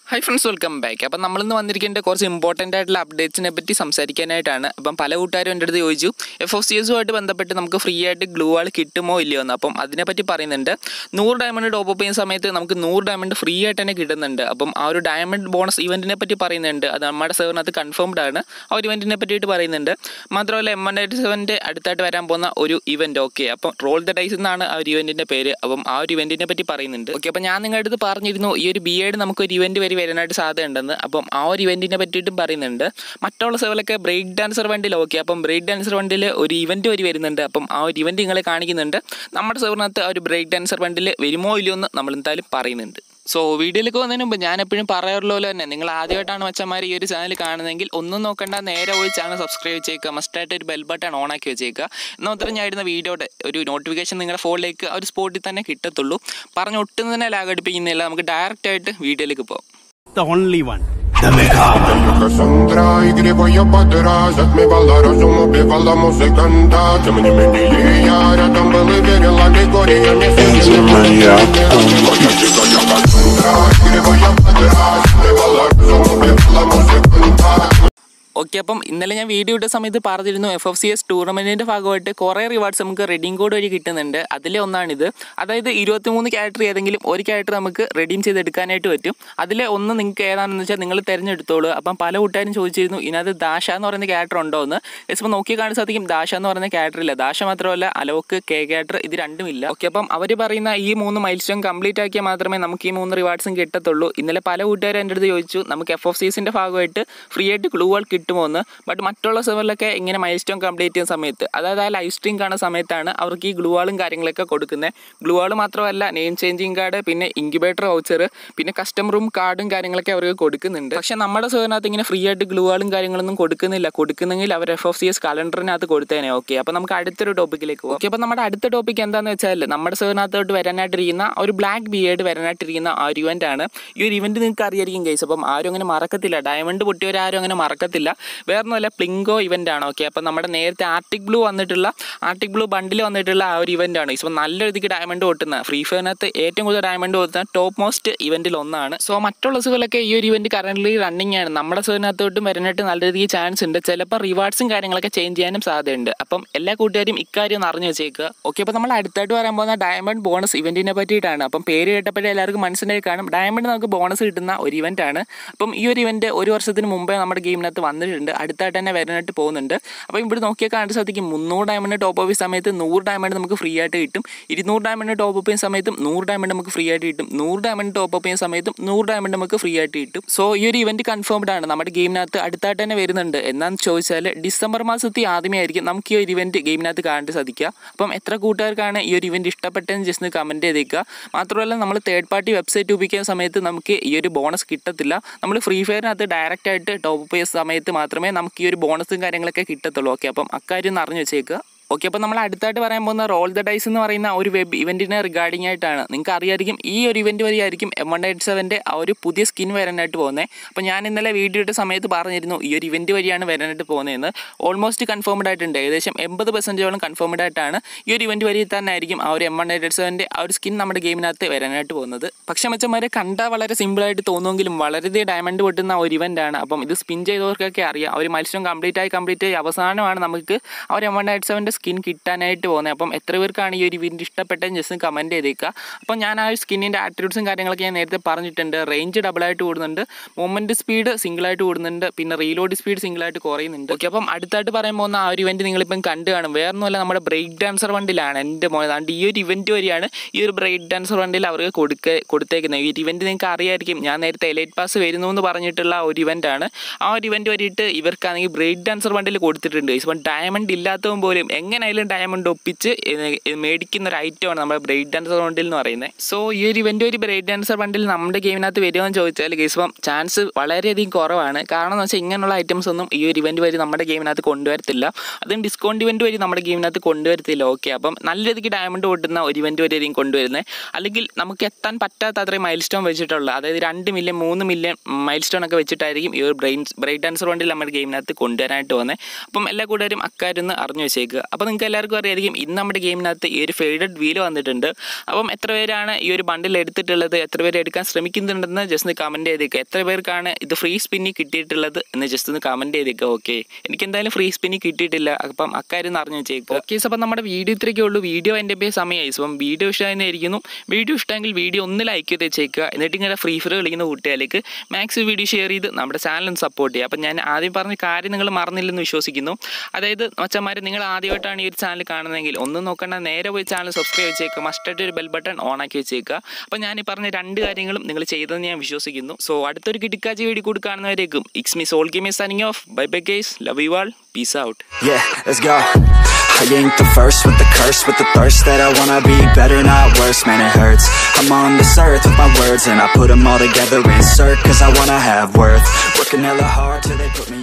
Hi friends welcome back അപ്പം നമ്മളിന്ന് വന്നിരിക്കേണ്ട കുറച്ച് ഇമ്പോർട്ടൻ്റ് ആയിട്ടുള്ള അപ്ഡേറ്റ്സിനെ പറ്റി സംസാരിക്കാനായിട്ടാണ് അപ്പം പല കൂട്ടുകാരും എൻ്റെ അടുത്ത് ചോദിച്ചു എഫ് ഓഫ് സി എസുമായിട്ട് ബന്ധപ്പെട്ട് നമുക്ക് ഫ്രീ ആയിട്ട് ഗ്ലൂ ആൾ കിട്ടുമോ ഇല്ലയോ എന്ന് അപ്പം അതിനെപ്പറ്റി പറയുന്നുണ്ട് നൂറ് ഡയമണ്ട് ടോപ്പ് അപ്പ് ചെയ്യുന്ന സമയത്ത് നമുക്ക് നൂറ് ഡയമണ്ട് ഫ്രീ ആയിട്ട് തന്നെ കിട്ടുന്നുണ്ട് അപ്പം ആ ഒരു ഡയമണ്ട് ബോണസ് ഇവൻറ്റിനെ പറ്റി പറയുന്നുണ്ട് അത് നമ്മുടെ സെവറിനകത്ത് കൺഫേംഡ് ആണ് ആ ഒരു ഇവൻറ്റിനെ പറ്റിയിട്ട് പറയുന്നുണ്ട് മാത്രമല്ല എം വൺ എയ്റ്റ് സെവൻ്റെ അടുത്തായിട്ട് വരാൻ പോകുന്ന ഒരു ഇവൻറ്റ് ഓക്കെ അപ്പം റോൾ ദ ഡൈസ് എന്നാണ് ആ ഒരു ഇവൻറ്റിൻ്റെ പേര് അപ്പം ആ ഒരു ഇവൻറ്റിനെ പറ്റി പറയുന്നുണ്ട് ഓക്കെ അപ്പം ഞാൻ നിങ്ങളുടെ അടുത്ത് പറഞ്ഞിരുന്നു ഈ ഒരു ബി എഡ് നമുക്ക് ഒരു ഇവൻറ്റ് വരെ വരാനായിട്ട് സാധ്യതയുണ്ടെന്ന് അപ്പം ആ ഒരു ഇവൻറ്റിനെ പറ്റിയിട്ടും പറയുന്നുണ്ട് മറ്റുള്ള സെവലൊക്കെ ബ്രേക്ക് ഡാൻസർ വണ്ടിയിൽ ഓക്കെ അപ്പം ബ്രേക്ക് ഡാൻസർ വണ്ടിയിൽ ഒരു ഇവൻറ്റ് വരെ വരുന്നുണ്ട് അപ്പം ആ ഒരു ഇവൻറ്റ് നിങ്ങളെ കാണിക്കുന്നുണ്ട് നമ്മുടെ സെവറിനകത്ത് ആ ഒരു ബ്രേക്ക് ഡാൻസർ വണ്ടിയിൽ വരുമോ ഇല്ലയോ എന്ന് നമ്മൾ എന്തായാലും പറയുന്നുണ്ട് സോ വീഡിയോയിലേക്ക് വന്നതിന് മുമ്പ് ഞാൻ എപ്പോഴും പറയാറുള്ള പോലെ തന്നെ നിങ്ങൾ ആദ്യമായിട്ടാണ് മച്ചന്മാർ ഈ ഒരു ചാനൽ കാണുന്നതെങ്കിൽ ഒന്നും നോക്കണ്ട നേരെ പോയി ചാനൽ സബ്സ്ക്രൈബ് ചെയ്യുക മസ്റ്റായിട്ട് ഒരു ബെൽ ബട്ടൺ ഓൺ ആക്കി വെച്ചേക്കുക എന്നാൽ മാത്രമേ ഞാൻ ഇടുന്ന വീഡിയോയുടെ ഒരു നോട്ടിഫിക്കേഷൻ നിങ്ങളുടെ ഫോണിലേക്ക് ആ ഒരു സ്പോട്ടിൽ തന്നെ കിട്ടത്തുള്ളൂ പറഞ്ഞ് ഒട്ടും തന്നെ ലാഗ് അടുപ്പിക്കുന്നില്ല നമുക്ക് ഡയറക്റ്റ് ആയിട്ട് വീഡിയോയിലേക്ക് പോകാം the only one. Cassandra y griego yo pa' atrás Отмевала разум, убивала музыканта Тем не менее я рядом был и верил А Григория не сидел Моя дикая Кассандра y griego yo pa' atrás Отмевала разум, убивала музыканта okay അപ്പം ഇന്നലെ ഞാൻ വീഡിയോ ഇട്ട സമയത്ത് പറഞ്ഞിരുന്നു എഫ് എഫ് സി എസ് ടൂർണമെൻറ്റിൻ്റെ ഭാഗമായിട്ട് കുറേ റിവാർഡ്സ് നമുക്ക് റെഡീം കോഡ് വഴി കിട്ടുന്നുണ്ട് അതിലെ ഒന്നാണിത് അതായത് ഇരുപത്തിമൂന്ന് ക്യാരക്ടർ ഏതെങ്കിലും ഒരു ക്യാരക്ടർ നമുക്ക് റെഡീം ചെയ്തെടുക്കാനായിട്ട് പറ്റും അതിലെ ഒന്ന് നിങ്ങൾക്ക് ഏതാണെന്ന് വെച്ചാൽ നിങ്ങൾ തിരഞ്ഞെടുത്തോളൂ അപ്പം പല കൂട്ടുകാരും ചോദിച്ചിരുന്നു ഇതിനകത്ത് ദാശ എന്ന് പറയുന്ന ക്യാരക്ടർ ഉണ്ടോ എന്ന് ഇപ്പോൾ നോക്കി കാണാൻ സാധിക്കും ദാശ എന്ന് പറയുന്ന ക്യാരക്ടർ ഇല്ല ദാശ മാത്രമല്ല അലോക്ക് കെ ക്യാരക്ടർ ഇത് രണ്ടും ഇല്ല ഓക്കെ അപ്പം അവർ പറയുന്ന ഈ മൂന്ന് മൈൽ സ്റ്റോൺ കംപ്ലീറ്റ് ആക്കിയാൽ മാത്രമേ നമുക്ക് ഈ മൂന്ന് റിവാർഡ്സും കിട്ടത്തുള്ളൂ ഇന്നലെ പല കൂട്ടുകാരും എൻ്റെ അടുത്ത് ചോദിച്ചു നമുക്ക് എഫ് ഓഫ് സീസിൻ്റെ ഭാഗമായിട്ട് ഫ്രീ ആയിട്ട് ഗ്ലൂകൾ കിട്ടുമോ എന്ന് ബട്ട് മറ്റുള്ള സെർവറിലൊക്കെ ഇങ്ങനെ മൈൽ സ്റ്റോൺ കംപ്ലീറ്റ് ചെയ്യുന്ന സമയത്ത് അതായത് ആ ലൈവ് സ്ട്രീം കാണുന്ന സമയത്താണ് അവർക്ക് ഈ ഗ്ലൂവാളും കാര്യങ്ങളൊക്കെ കൊടുക്കുന്നത് ഗ്ലൂവാൾ മാത്രമല്ല നെയിം ചേഞ്ചിങ് കാർഡ് പിന്നെ ഇൻക്യുബേറ്റർ വൗച്ചർ പിന്നെ കസ്റ്റം റൂം കാർഡും കാര്യങ്ങളൊക്കെ അവർക്ക് കൊടുക്കുന്നുണ്ട് പക്ഷേ നമ്മുടെ സെർവറിനകത്ത് ഇങ്ങനെ ഫ്രീ ആയിട്ട് ഗ്ലൂവാളും കാര്യങ്ങളൊന്നും കൊടുക്കുന്നില്ല കൊടുക്കുന്നെങ്കിൽ അവർ എഫ് ഓഫ് സി എസ് കലണ്ടറിനകത്ത് കൊടുത്തേനെ ഓക്കെ അപ്പോൾ നമുക്ക് അടുത്തൊരു ടോപ്പിക്കിലേക്ക് പോകും ഓക്കെ അപ്പോൾ നമ്മുടെ അടുത്ത ടോപ്പിക് എന്താണെന്ന് വെച്ചാൽ നമ്മുടെ സെർവറിനകത്തോട്ട് വരാനായിട്ടിരിക്കുന്ന ഒരു ബ്ലാക്ക് ബി എഡ് വരാനായിട്ടിരിക്കുന്ന ആ ഒരു ഇവൻ്റ് ആണ് ഈ ഒരു ഇവൻറ്റ് നിങ്ങൾക്ക് അറിയായിരിക്കും കേസ് അപ്പം ആരും അങ്ങനെ മറക്കത്തില്ല ഡയമണ്ട് പൊട്ടിയവരാരും അങ്ങനെ മറക്കത്തില്ല വേറൊന്നുമല്ല പ്ലിങ്കോ ഇവൻ്റ് ആണ് ഓക്കെ അപ്പം നമ്മുടെ നേരത്തെ ആർട്ടിക് ബ്ലൂ വന്നിട്ടുള്ള ആർട്ടിക് ബ്ലൂ ബണ്ടിൽ വന്നിട്ടുള്ള ആ ഒരു ഇവൻ്റ് ആണ് ഇപ്പം നല്ല രീതിക്ക് ഡയമണ്ട് പൊട്ടുന്ന ഫ്രീ ഫയറിനകത്ത് ഏറ്റവും കൂടുതൽ ഡയമണ്ട് പൊട്ടുന്ന ടോപ്പ് മോസ്റ്റ് ഇവൻറ്റിൽ ഒന്നാണ് സോ മറ്റുള്ള സുഖങ്ങളൊക്കെ ഈ ഒരു ഇവൻറ്റ് കറൻ്റ് റണ്ണിങ് ആണ് നമ്മുടെ സുഖത്തിനകത്തോട്ടും വരാനായിട്ട് നല്ല രീതിക്ക് ചാൻസ് ഉണ്ട് ചിലപ്പോൾ റിവാർഡ്സും കാര്യങ്ങളൊക്കെ ചേഞ്ച് ചെയ്യാനും സാധ്യതയുണ്ട് അപ്പം എല്ലാ കൂട്ടുകാരും ഇക്കാര്യം ഒന്ന് അറിഞ്ഞു വെച്ചേക്കുക ഓക്കെ അപ്പോൾ നമ്മൾ അടുത്തായിട്ട് പറയാൻ പോകുന്ന ഡയമണ്ട് ബോണസ് ഇവൻറ്റിനെ പറ്റിയിട്ടാണ് അപ്പം പേര് കേട്ടപ്പോഴേ എല്ലാവർക്കും മനസ്സിലായി കാണും ഡയമണ്ട് നമുക്ക് ബോണസ് കിട്ടുന്ന ഒരു ഇവൻ്റ് ആണ് അപ്പം ഈ ഒരു ഇവൻറ്റ് ഒരു വർഷത്തിന് മുമ്പേ നമ്മുടെ ഗെയിമിനകത്ത് വന്നിട്ടുണ്ട് അടുത്തായിട്ട് തന്നെ വരാനായിട്ട് പോകുന്നുണ്ട് അപ്പോൾ ഇവിടെ നോക്കിയാൽ കാണാൻ സാധിക്കും മുന്നൂറ് ഡയമണ്ട് ടോപ്പ് അപ്പ് സമയത്ത് നൂറ് ഡയമണ്ട് നമുക്ക് ഫ്രീ ആയിട്ട് കിട്ടും ഇരുന്നൂറ് ഡയമണ്ട് ടോപ്പ് അപ്പ് ചെയ്യുന്ന സമയത്തും നൂറ് ഡയമണ്ട് നമുക്ക് ഫ്രീ ആയിട്ട് കിട്ടും നൂറ് ഡയമണ്ട് ടോപ്പ് അപ്പ് ചെയ്യുന്ന സമയത്തും നൂറ് ഡയമണ്ട് നമുക്ക് ഫ്രീ ആയിട്ട് കിട്ടും സോ ഈ ഒരു ഇവൻറ്റ് കൺഫേംഡ് ആണ് നമ്മുടെ ഗെയിമിനകത്ത് അടുത്തായിട്ട് തന്നെ വരുന്നുണ്ട് എന്നാന്ന് ചോദിച്ചാൽ ഡിസംബർ മാസത്തിൽ ആദ്യമേ ആയിരിക്കും നമുക്ക് ഈ ഒരു ഇവൻറ്റ് ഗെയിമിനകത്ത് കാണാൻ സാധിക്കുക അപ്പം എത്ര കൂട്ടുകാർക്കാണ് ഈ ഒരു ഇവൻറ്റ് ഇഷ്ടപ്പെട്ടതെന്ന് ജസ്റ്റ് ഒന്ന് കമൻറ്റ് ചെയ്തേക്കുക മാത്രമല്ല നമ്മൾ തേർഡ് പാർട്ടി വെബ്സൈറ്റ് ഉപയോഗിക്കുന്ന സമയത്ത് നമുക്ക് ഈ ഒരു ബോണസ് കിട്ടത്തില്ല നമ്മൾ ഫ്രീ ഫയറിനകത്ത് ഡയറക്റ്റ് ആയിട്ട് ടോപ്പ് അപ്പ് ചെയ്യുന്ന സമയത്ത് മാത്രമേ നമുക്ക് ഈ ഒരു ബോണസും കാര്യങ്ങളൊക്കെ കിട്ടത്തുള്ളൂ ഓക്കെ അപ്പം അക്കാര്യം ഒന്ന് അറിഞ്ഞു വെച്ചേക്കുക ഓക്കെ അപ്പോൾ നമ്മൾ അടുത്തായിട്ട് പറയാൻ പോകുന്ന റോൾ ദ ഡൈസ് എന്ന് പറയുന്ന ഒരു വെബ് ഇവൻറ്റിനെ റിഗാർഡിംഗ് ആയിട്ടാണ് നിങ്ങൾക്ക് അറിയായിരിക്കും ഈ ഒരു ഇവൻറ്റ് വഴിയായിരിക്കും എം വൺ എയ്റ്റ് സെവൻ്റെ ആ ഒരു പുതിയ സ്കിൻ വരാനായിട്ട് പോകുന്നത് അപ്പോൾ ഞാൻ ഇന്നലെ വീഡിയോ ഇട്ട സമയത്ത് പറഞ്ഞിരുന്നു ഈ ഒരു ഇവൻറ്റ് വഴിയാണ് വരാനായിട്ട് പോകുന്നതെന്ന് ഓൾമോസ്റ്റ് കൺഫേംഡ് ആയിട്ടുണ്ട് ഏകദേശം എൺപത് പെർസെൻറ്റേജോളം കൺഫേംഡ് ആയിട്ടാണ് ഈ ഒരു ഇവൻറ്റ് വഴി തന്നെ ആയിരിക്കും ആ ഒരു എം വൺ എയ്റ്റ് സെവൻ്റെ ആ ഒരു സ്കിൻ നമ്മുടെ ഗെയിമിനകത്ത് വരാനായിട്ട് പോകുന്നത് പക്ഷേ മച്ചന്മാരെ കണ്ടാൽ വളരെ സിമ്പിളായിട്ട് തോന്നുമെങ്കിലും വളരെ ഡയമണ്ട് പൊട്ടുന്ന ഒരു ഇവൻ്റ് ആണ് അപ്പം ഇത് സ്പിൻ ചെയ്തവർക്കൊക്കെ അറിയാം ആ ഒരു മത്സരം കംപ്ലീറ്റ് ആയി കംപ്ലീറ്റ് ആയി അവസാനമാണ് നമുക്ക് ആ ഒരു എം വൺ എയ്റ്റ് സെവൻ്റെ സ്കിൻ കിട്ടാനായിട്ട് പോകുന്നത് അപ്പം എത്ര പേർക്കാണ് ഈ ഒരു ഇവൻറ്റ് ഇഷ്ടപ്പെട്ടതെന്ന് ജസ്റ്റ് കമൻറ്റ് ചെയ്തേക്കുക അപ്പം ഞാൻ ആ ഒരു സ്കിന്നിൻ്റെ ആട്രിബ്യൂട്ട്സും കാര്യങ്ങളൊക്കെ ഞാൻ നേരത്തെ പറഞ്ഞിട്ടുണ്ട് റേഞ്ച് ഡബിളായിട്ട് കൂടുന്നുണ്ട് മൂവ്മെൻറ്റ് സ്പീഡ് സിംഗിളായിട്ട് കൂടുന്നുണ്ട് പിന്നെ റീലോഡ് സ്പീഡ് സിംഗിളായിട്ട് കുറയുന്നുണ്ട് ഓക്കെ അപ്പം അടുത്തായിട്ട് പറയാൻ പോകുന്ന ആ ഒരു ഇവൻറ്റ് നിങ്ങളിപ്പം കണ്ടു കാണും വേറൊന്നുമല്ല നമ്മുടെ ബ്രേക്ക് ഡാൻസർ വണ്ടിലാണ് എൻ്റെ മോനെ അതുകൊണ്ട് ഈ ഒരു ഇവൻറ്റ് വഴിയാണ് ഈ ഒരു ബ്രേക്ക് ഡാൻസർ വണ്ടിയിൽ അവർക്ക് കൊടുക്ക കൊടുത്തേക്കുന്നത് ഈ ഒരു ഇവൻറ്റ് നിങ്ങൾക്ക് അറിയായിരിക്കും ഞാൻ നേരത്തെ എലൈറ്റ് പാസ് വരുന്നു എന്ന് പറഞ്ഞിട്ടുള്ള ഒരു ഇവൻ്റാണ് ആ ഒരു ഇവൻറ്റ് വഴിയിട്ട് ഇവർക്കാണെങ്കിൽ ബ്രേക്ക് ഡാൻസർ വണ്ടിയിൽ കൊടുത്തിട്ടുണ്ട് ഇപ്പം ഡയമണ്ട് ഇല്ലാത്തവൻ പോലും എങ്ങനെയായാലും ഡയമണ്ട് ഒപ്പിച്ച് ഇത് മേടിക്കുന്ന ഒരു ഐറ്റമാണ് നമ്മുടെ ബ്രേക്ക് ഡാൻസർ ബണ്ടിൽ എന്ന് പറയുന്നത് സോ ഈ ഒരു ഇവൻ്റ് ഒരു ബ്രേക്ക് ഡാൻസർ ബണ്ടിൽ നമ്മുടെ ഗെയിമിനകത്ത് വരുമെന്ന് ചോദിച്ചാൽ ഗെയ്സ് ഇപ്പം ചാൻസ് വളരെയധികം കുറവാണ് കാരണം എന്ന് വെച്ചാൽ ഇങ്ങനെയുള്ള ഐറ്റംസ് ഒന്നും ഈ ഒരു ഇവൻറ്റ് വഴി നമ്മുടെ ഗെയിമിനകത്ത് കൊണ്ടുവരത്തില്ല അതും ഡിസ്കൗണ്ട് ഇവൻറ്റ് വഴി നമ്മുടെ ഗെയിമിനകത്ത് കൊണ്ടുവരത്തില്ല ഓക്കെ അപ്പം നല്ല രീതിക്ക് ഡയമണ്ട് പൊട്ടുന്ന ഒരു ഇവൻറ്റ് വരെ ആയിരിക്കും കൊണ്ടുവരുന്നത് അല്ലെങ്കിൽ നമുക്ക് എത്താൻ പറ്റാത്ത അത്രയും മൈൽ സ്റ്റോൺ വെച്ചിട്ടുള്ള അതായത് രണ്ട് മില്യൺ മൂന്ന് മില്യൺ മൈൽ സ്റ്റോൺ ഒക്കെ വെച്ചിട്ടായിരിക്കും ഈ ഒരു ബ്രെയിൻ ബ്രേക്ക് ഡാൻസർ വണ്ടിൽ നമ്മുടെ ഗെയിമിനകത്ത് കൊണ്ടുവരാനായിട്ട് പോകുന്നത് അപ്പം എല്ലാ കൂട്ടുകാരും അക്കാര്യം ഒന്ന് അറിഞ്ഞു വെച്ചേക്കുക അപ്പം അപ്പോൾ നിങ്ങൾക്ക് എല്ലാവർക്കും അറിയായിരിക്കും ഇന്ന് നമ്മുടെ ഗെയിമിനകത്ത് ഈ ഒരു ഫെയ്ഡഡ് വീല് വന്നിട്ടുണ്ട് അപ്പം എത്ര പേരാണ് ഈ ഒരു ബണ്ടിൽ എടുത്തിട്ടുള്ളത് എത്ര പേര് എടുക്കാൻ ശ്രമിക്കുന്നുണ്ടെന്ന് ജസ്റ്റ് ഒന്ന് കമൻറ്റ് ചെയ്തേക്കുക എത്ര പേർക്കാണ് ഇത് ഫ്രീ സ്പിന്നി കിട്ടിയിട്ടുള്ളത് എന്ന് ജസ്റ്റ് ഒന്ന് കമൻറ്റ് ചെയ്തേക്കുക ഓക്കെ എനിക്ക് എന്തായാലും ഫ്രീ സ്പിന്നി കിട്ടിയിട്ടില്ല അപ്പം അക്കാര്യം ഒന്ന് അറിഞ്ഞു വെച്ചേക്കുക ഓക്കെ അപ്പം നമ്മുടെ വീഡിയോ ഇത്രയൊക്കെ ഉള്ളൂ വീഡിയോ എൻ്റെ പേര് സമയമായി അപ്പം വീഡിയോ ഇഷ്ടമായിരിക്കുന്നു വീഡിയോ ഇഷ്ടമെങ്കിൽ വീഡിയോ ഒന്ന് ലൈക്ക് ചെയ്ത് വെച്ചേക്കുക എന്നിട്ട് ഇങ്ങനെ ഫ്രീ ഫയർ കളിക്കുന്ന കൂട്ടുകാർക്ക് മാക്സിമം വീഡിയോ ഷെയർ ചെയ്ത് നമ്മുടെ ചാനൽ ഒന്ന് സപ്പോർട്ട് ചെയ്യുക അപ്പം ഞാൻ ആദ്യം പറഞ്ഞ കാര്യം നിങ്ങൾ മറന്നില്ലെന്ന് വിശ്വസിക്കുന്നു അതായത് മച്ചന്മാർ നിങ്ങൾ ആദ്യമായിട്ടാണ് ഈ ഒരു ചാനൽ കാണുന്നതെങ്കിൽ ഒന്നും നോക്കണ്ട നേരെ പോയി ചാനൽ സബ്സ്ക്രൈബ് വെച്ചേക്കുക മസ്റ്റായിട്ട് ഒരു ബെൽ ബട്ടൺ ഓൺ ആക്കി വെച്ചേക്കുക അപ്പം ഞാൻ ഈ പറഞ്ഞ രണ്ട് കാര്യങ്ങളും നിങ്ങൾ ചെയ്തതെന്ന് ഞാൻ വിശ്വസിക്കുന്നു സോ അടുത്തൊരു കിടക്കാച്ചി വീഡിയോ കൂടി കാണുന്നവരേക്കും ഇക്സ് മീ സോൾ game signing off bye bye guys love you all peace out Yeah, let's go. I ain't the first with the curse, with the thirst that I wanna be better, not worse, man it hurts I'm on this earth with my words and I put them all together, insert, cause I wanna have worth Working hella hard till they put me